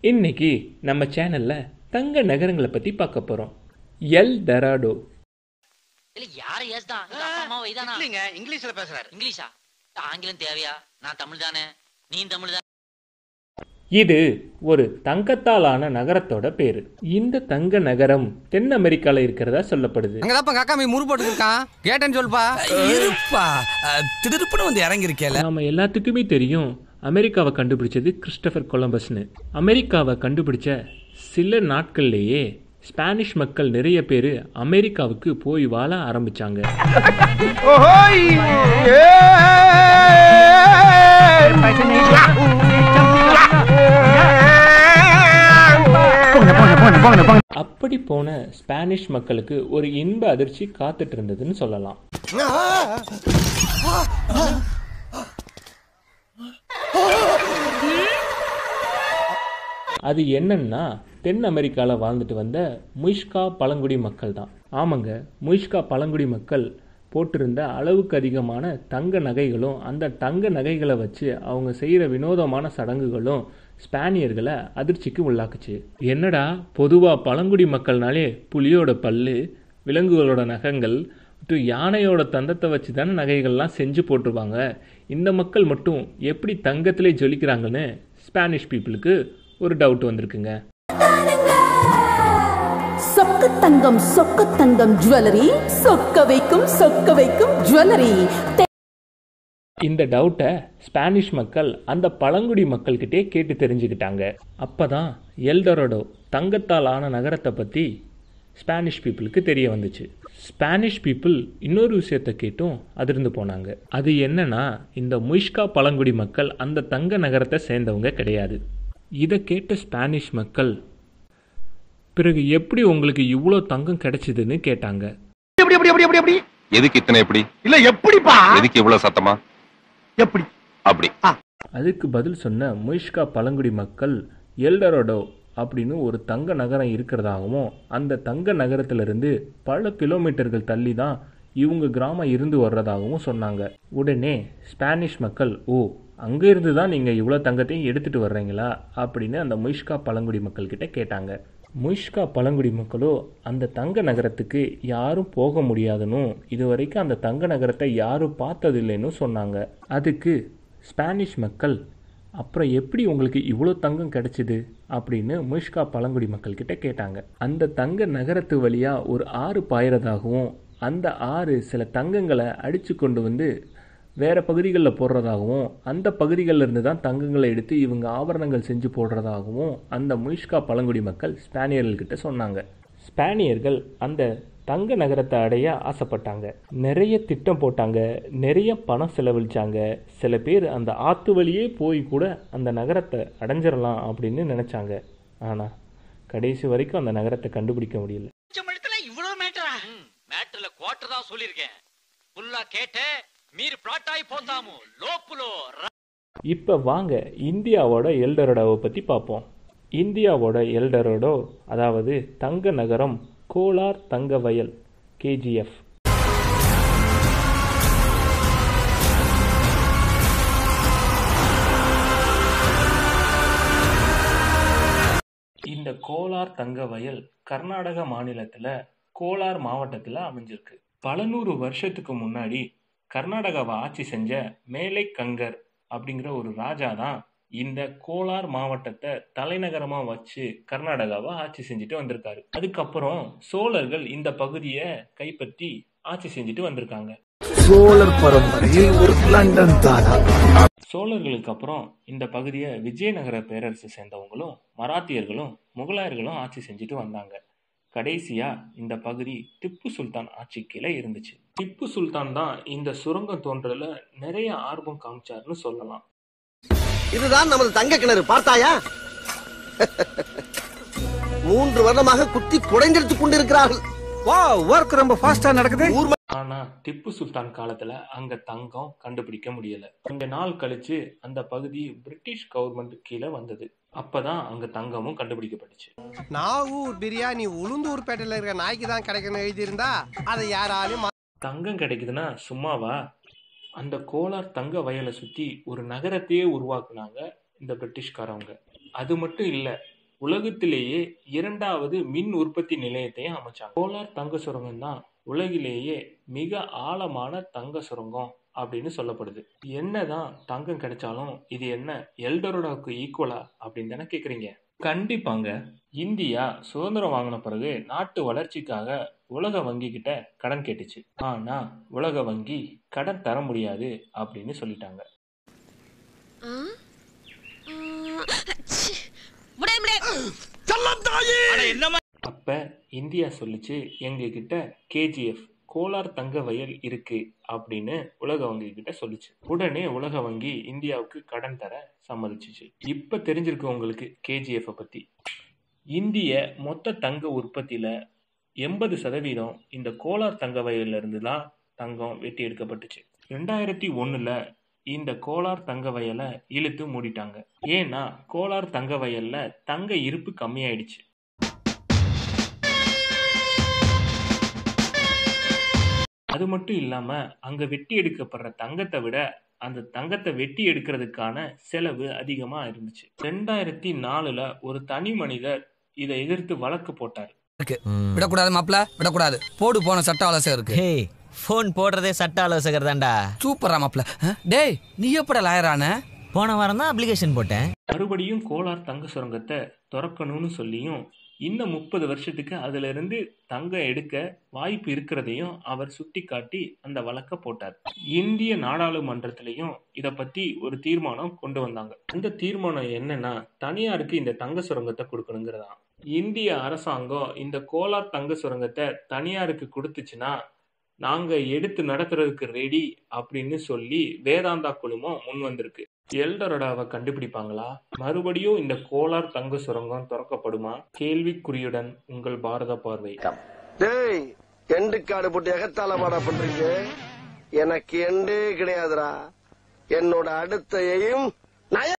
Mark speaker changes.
Speaker 1: இன்னைக்கு நம்ம சேனல்ல தங்க நகரங்களை பத்தி பார்க்க போறோம் எல் டெராடோ
Speaker 2: இல்ல யாரை ஏசுதான் எங்க அப்பா அம்மாவை இதானா
Speaker 3: இல்லைங்க இங்கிலீஷ்ல பேசுறாரு
Speaker 2: இங்கிலீஷா ஆங்கிலம் தேவையா நான் தமிழ் தானே நீ தமிழ் தானே
Speaker 1: இது ஒரு தங்கத்தால் ஆன நகரத்தோட பேரு இந்த தங்க நகரம் தென் அமெரிக்கால இருக்கிறதா சொல்லப்படுது
Speaker 4: அங்கதாப்பா காக்காமி முறு போட்டுருக்கான் கேட்டேன்னு சொல்ப்பா
Speaker 5: இருப்பா அஹ், திடுதிப்புன்னு வந்து இறங்கி இருக்கேல
Speaker 1: நாம எல்லாத்துக்குமே தெரியும் அமெரிக்காவை கண்டுபிடிச்சது கிறிஸ்டபர் கொலம்பஸ்னு அமெரிக்காவை கண்டுபிடிச்ச சில நாட்கள்லேயே ஸ்பானிஷ் மக்கள் நிறைய பேர் அமெரிக்காவுக்கு போய் வாழ ஆரம்பிச்சாங்க அப்படி போன ஸ்பானிஷ் மக்களுக்கு ஒரு இன்ப அதிர்ச்சி காத்துட்டு இருந்ததுன்னு சொல்லலாம் அது என்னன்னா தென் அமெரிக்காவில் வாழ்ந்துட்டு வந்த முய்ஷ்கா பழங்குடி மக்கள் தான் ஆமாங்க முய்ஷ்கா பழங்குடி மக்கள் போட்டிருந்த அளவுக்கு அதிகமான தங்க நகைகளும் அந்த தங்க நகைகளை வச்சு அவங்க செய்கிற வினோதமான சடங்குகளும் ஸ்பானியர்களை அதிர்ச்சிக்கு உள்ளாக்குச்சு என்னடா பொதுவாக பழங்குடி மக்கள்னாலே புலியோட பல்லு விலங்குகளோட நகங்கள் மற்றும் யானையோட தந்தத்தை வச்சு தானே நகைகள்லாம் செஞ்சு போட்டிருப்பாங்க இந்த மக்கள் மட்டும் எப்படி தங்கத்திலே ஜொலிக்கிறாங்கன்னு ஸ்பானிஷ் பீப்புளுக்கு ஒரு டவுட் வந்திருக்குங்க
Speaker 6: சொக்க தங்கம் சொக்க தங்கம் ஜுவல்லரி சொக்க வைக்கும் சொக்க வைக்கும் ஜுவல்லரி
Speaker 1: இந்த டவுட்டை ஸ்பானிஷ் மக்கள் அந்த பழங்குடி மக்கள்கிட்டே கேட்டு தெரிஞ்சுக்கிட்டாங்க அப்பதான் எல்டரோடோ தங்கத்தால் ஆன நகரத்தை பற்றி ஸ்பானிஷ் பீப்புளுக்கு தெரிய வந்துச்சு ஸ்பானிஷ் பீப்புள் இன்னொரு விஷயத்தை கேட்டும் அதிர்ந்து போனாங்க அது என்னன்னா இந்த முய்ஷ்கா பழங்குடி மக்கள் அந்த தங்க நகரத்தை சேர்ந்தவங்க கிடையாது இதை கேட்ட ஸ்பானிஷ் மக்கள் பிறகு எப்படி உங்களுக்கு இவ்வளோ தங்கம் கிடைச்சிதுன்னு கேட்டாங்க
Speaker 3: எப்படி எப்படி எப்படி எப்படி எப்படி
Speaker 7: எதுக்கு இத்தனை எப்படி
Speaker 3: இல்ல எப்படிப்பா
Speaker 7: எதுக்கு இவ்வளவு சத்தமா
Speaker 3: எப்படி
Speaker 7: அப்படி
Speaker 1: அதுக்கு பதில் சொன்ன முய்ஷ்கா பழங்குடி மக்கள் எல்டரோடோ அப்படின்னு ஒரு தங்க நகரம் இருக்கிறதாகவும் அந்த தங்க நகரத்திலிருந்து பல கிலோமீட்டர்கள் தள்ளி தான் இவங்க கிராமம் இருந்து வர்றதாகவும் சொன்னாங்க உடனே ஸ்பானிஷ் மக்கள் ஓ அங்கே இருந்து தான் நீங்கள் இவ்வளோ தங்கத்தையும் எடுத்துட்டு வர்றீங்களா அப்படின்னு அந்த முய்ஷ்கா பழங்குடி மக்கள் கிட்ட கேட்டாங்க முய்ஷ்கா பழங்குடி மக்களோ அந்த தங்க நகரத்துக்கு யாரும் போக முடியாதுன்னு இது வரைக்கும் அந்த தங்க நகரத்தை யாரும் பார்த்ததில்லைன்னு சொன்னாங்க அதுக்கு ஸ்பானிஷ் மக்கள் அப்புறம் எப்படி உங்களுக்கு இவ்வளோ தங்கம் கிடைச்சிது அப்படின்னு முஷ்கா பழங்குடி மக்கள் கிட்ட கேட்டாங்க அந்த தங்க நகரத்து வழியா ஒரு ஆறு பாயிறதாகவும் அந்த ஆறு சில தங்கங்களை அடித்து கொண்டு வந்து வேற பகுதிகளில் போடுறதாகவும் அந்த பகுதிகளில் இருந்து தான் தங்கங்களை எடுத்து இவங்க ஆபரணங்கள் செஞ்சு போடுறதாகவும் அந்த முயிஷ்கா பழங்குடி மக்கள் ஸ்பானியர்கள்கிட்ட சொன்னாங்க ஸ்பானியர்கள் அந்த தங்க நகரத்தை அடைய ஆசைப்பட்டாங்க நிறைய திட்டம் போட்டாங்க நிறைய பணம் செலவழிச்சாங்க சில பேர் அந்த ஆத்து வழியே போய் கூட அந்த நகரத்தை அடைஞ்சிடலாம் அப்படின்னு நினைச்சாங்க ஆனா கடைசி வரைக்கும் அந்த நகரத்தை கண்டுபிடிக்க முடியல
Speaker 2: இவ்வளவு மேட்டரா மேட்டர்ல குவார்டர் தான் சொல்லிருக்கேன் ஃபுல்லா கேட்டே మీరు ప్లాటాయి పోతాము లోపులో
Speaker 1: இப்போ வாங்க இந்தியாவோட எல்டரோடோவை பற்றி பார்ப்போம் இந்தியாவோட எல்டரோடோ அதாவது தங்க நகரம் கோலார் தங்க வயல் கேஜிஎஃப் இந்த கோலார் தங்க வயல் கர்நாடக மாநிலத்தில் கோலார் மாவட்டத்தில் அமைஞ்சிருக்கு பல நூறு வருஷத்துக்கு முன்னாடி கர்நாடகாவை ஆட்சி செஞ்ச மேலை கங்கர் அப்படிங்கிற ஒரு ராஜா தான் இந்த கோலார் மாவட்டத்தை தலைநகரமா வச்சு கர்நாடகாவை ஆட்சி செஞ்சுட்டு வந்திருக்காரு அதுக்கப்புறம் சோழர்கள் இந்த பகுதியை கைப்பற்றி ஆட்சி செஞ்சுட்டு வந்திருக்காங்க
Speaker 5: சோழர் பரம்பரையில் ஒரு லண்டன் தாரா
Speaker 1: சோழர்களுக்கு அப்புறம் இந்த பகுதியை விஜயநகர பேரரசு சேர்ந்தவங்களும் மராத்தியர்களும் முகலாயர்களும் ஆட்சி செஞ்சுட்டு வந்தாங்க கடைசியா இந்த பகுதி திப்பு சுல்தான் ஆட்சி கீழே இருந்துச்சு திப்பு சுல்தான் தான் இந்த சுரங்கம் தோன்றல நிறைய ஆர்வம் காமிச்சாருன்னு சொல்லலாம்
Speaker 3: இதுதான் நமது தங்க கிணறு பார்த்தாயா மூன்று வருடமாக குத்தி குடைந்தெடுத்துக் கொண்டிருக்கிறார்கள்
Speaker 4: வா ஒர்க் ரொம்ப ஃபாஸ்டா நடக்குது
Speaker 3: ஊர்
Speaker 1: ஆனா திப்பு சுல்தான் காலத்துல அங்க தங்கம் கண்டுபிடிக்க முடியல கொஞ்ச நாள் கழிச்சு அந்த பகுதி பிரிட்டிஷ் கவர்மெண்ட் கீழே வந்தது அப்பதான் அங்க தங்கமும் கண்டுபிடிக்கப்பட்டுச்சு
Speaker 8: நாகூர் பிரியாணி உளுந்தூர்பேட்டையில இருக்கிற நாய்க்கு தான் கிடைக்கணும் எழுதியிருந்தா அதை யாராலையும் மா-
Speaker 1: தங்கம் கிடைக்குதுன்னா சும்மாவா அந்த கோலார் தங்க வயலை சுத்தி ஒரு நகரத்தையே உருவாக்குனாங்க இந்த பிரிட்டிஷ்காரவங்க அது மட்டும் இல்ல உலகத்திலேயே இரண்டாவது மின் உற்பத்தி நிலையத்தையும் அமைச்சாங்க கோலார் தங்க சுரங்கம் தான் உலகிலேயே மிக ஆழமான தங்க சுரங்கம் அப்படின்னு சொல்லப்படுது என்னதான் தங்கம் கிடைச்சாலும் இது என்ன எல்டரோடாவுக்கு ஈக்குவலா அப்படின்னு தானே கேக்குறீங்க கண்டிப்பாங்க இந்தியா சுதந்திரம் வாங்கின பிறகு நாட்டு வளர்ச்சிக்காக உலக வங்கி கிட்ட கடன் கேட்டுச்சு ஆனா உலக வங்கி கடன் தர முடியாது அப்படின்னு சொல்லிட்டாங்க அப்ப இந்தியா சொல்லுச்சு எங்க கிட்ட கேஜிஎஃப் கோலார் தங்க வயல் இருக்கு அப்படின்னு உலக வங்கி கிட்ட சொல்லுச்சு உடனே உலக வங்கி இந்தியாவுக்கு கடன் தர சம்மதிச்சுச்சு இப்ப தெரிஞ்சிருக்கு உங்களுக்கு கேஜிஎஃப் பத்தி இந்திய மொத்த தங்க உற்பத்தியில எண்பது சதவீதம் இந்த கோலார் தங்க வயல்ல இருந்து தான் தங்கம் வெட்டி எடுக்கப்பட்டுச்சு ரெண்டாயிரத்தி ஒண்ணுல இந்த கோலார் தங்க வயலை இழுத்து மூடிட்டாங்க ஏன்னா கோலார் தங்க வயல்ல தங்க இருப்பு கம்மியாயிடுச்சு அது மட்டும் இல்லாம அங்க வெட்டி எடுக்கப்படுற தங்கத்தை விட அந்த தங்கத்தை வெட்டி எடுக்கிறதுக்கான செலவு அதிகமா இருந்துச்சு ரெண்டாயிரத்தி நாலுல ஒரு தனி மனிதர் இதை எதிர்த்து வழக்கு போட்டார்
Speaker 4: விடக்கூடாது மாப்ள விடக்கூடாது போடு போன சட்ட ஆலோசகர் இருக்கு
Speaker 9: ஹே ஃபோன் போடுறதே சட்ட ஆலோசகர் தான்டா
Speaker 4: சூப்பரா மாப்ள அஹ், டேய் நீ எப்பட லாயரான
Speaker 9: போன வாரம் தான் அப்ளிகேஷன் போட்டேன்
Speaker 1: மறுபடியும் கோலார் தங்க சுரங்கத்தை திறக்கணும்னு சொல்லியும் இன்னும் முப்பது வருஷத்துக்கு அதுல இருந்து தங்கம் எடுக்க வாய்ப்பு இருக்கிறதையும் அவர் சுட்டிக்காட்டி அந்த வழக்க போட்டார் இந்திய நாடாளுமன்றத்திலையும் இத பத்தி ஒரு தீர்மானம் கொண்டு வந்தாங்க அந்த தீர்மானம் என்னன்னா தனியாருக்கு இந்த தங்க சுரங்கத்தை கொடுக்கணுங்கிறதா இந்திய அரசாங்கம் இந்த கோலார் தங்க சுரங்கத்தை தனியாருக்கு கொடுத்துச்சுன்னா நாங்க எடுத்து நடத்துறதுக்கு ரெடி அப்படின்னு சொல்லி வேதாந்தா குழுமம் முன் வந்திருக்கு எல்டரோடாவை கண்டுபிடிப்பாங்களா மறுபடியும் இந்த கோலார் தங்க சுரங்கம் திறக்கப்படுமா கேள்விக்குறியுடன் உங்கள் பாரத பார்வை
Speaker 3: டேய் எண்டு காடு போட்டு எகத்தால பாடா பண்றீங்க எனக்கு எண்டே கிடையாதுடா என்னோட அடுத்த எய்ம் நய